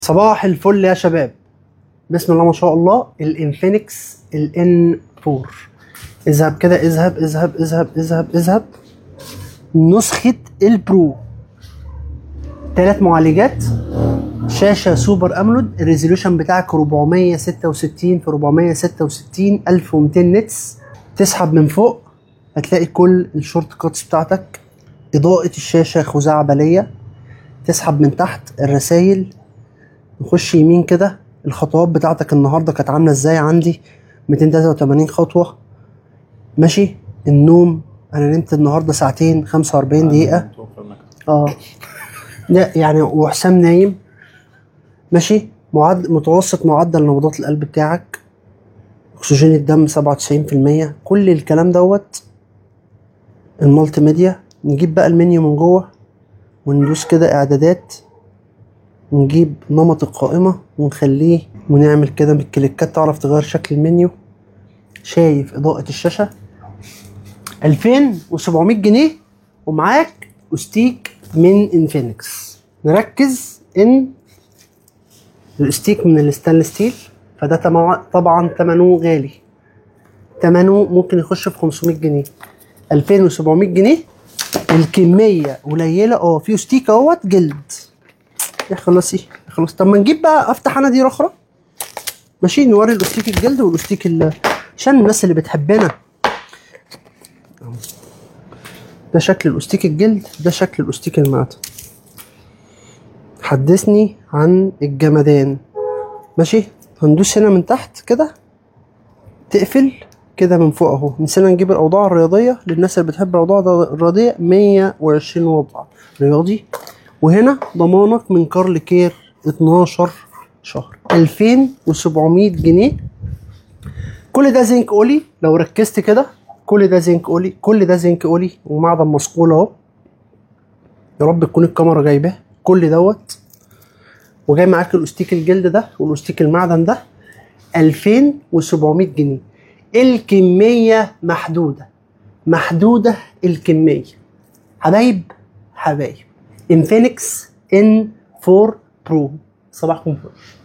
صباح الفل يا شباب بسم الله ما شاء الله الانفينكس الان 4 اذهب كده اذهب اذهب اذهب اذهب اذهب نسخة البرو ثلاث معالجات شاشة سوبر امولود الريزولوشن بتاعك 466 في 466 1200 نتس تسحب من فوق هتلاقي كل الشورت كاتس بتاعتك اضاءة الشاشة خزعبلية تسحب من تحت الرسايل نخش يمين كده الخطوات بتاعتك النهارده كانت عامله ازاي عندي 283 خطوه ماشي النوم انا نمت النهارده ساعتين 45 دقيقه اه لا يعني وحسام نايم ماشي معدل متوسط معدل نبضات القلب بتاعك اكسجين الدم 97% كل الكلام دوت المالتي ميديا نجيب بقى المنيو من جوه وندوس كده اعدادات ونجيب نمط القائمة ونخليه ونعمل كده بالكليكات تعرف تغير شكل المنيو شايف إضاءة الشاشة 2700 جنيه ومعاك أستيك من انفينكس نركز إن الأستيك من الستانلس ستيل فده تمع- طبعا تمنه غالي تمنه ممكن يخش في 500 جنيه 2700 جنيه الكمية قليلة اه في ستيك اهوت جلد يا خلاصي يا خلاص طب ما نجيب بقى افتح انا دي اخرى ماشي نوري الاستيك الجلد والاستيك ال- عشان الناس اللي بتحبنا ده شكل الاستيك الجلد ده شكل الاستيك المعدن حدثني عن الجمدان ماشي هندوس هنا من تحت كده تقفل كده من فوق اهو نسينا نجيب الاوضاع الرياضيه للناس اللي بتحب الاوضاع الرياضيه 120 وضع رياضي وهنا ضمانك من كارل كير 12 شهر 2700 جنيه كل ده زنك اولي لو ركزت كده كل ده زنك اولي كل ده زنك اولي ومعدن مصقول اهو يا رب تكون الكاميرا جايباه كل دوت وجاي معاك الاستيك الجلد ده والاستيك المعدن ده 2700 جنيه الكمية محدودة محدودة الكمية حبايب حبايب انفينكس ان 4 برو صباحكم فل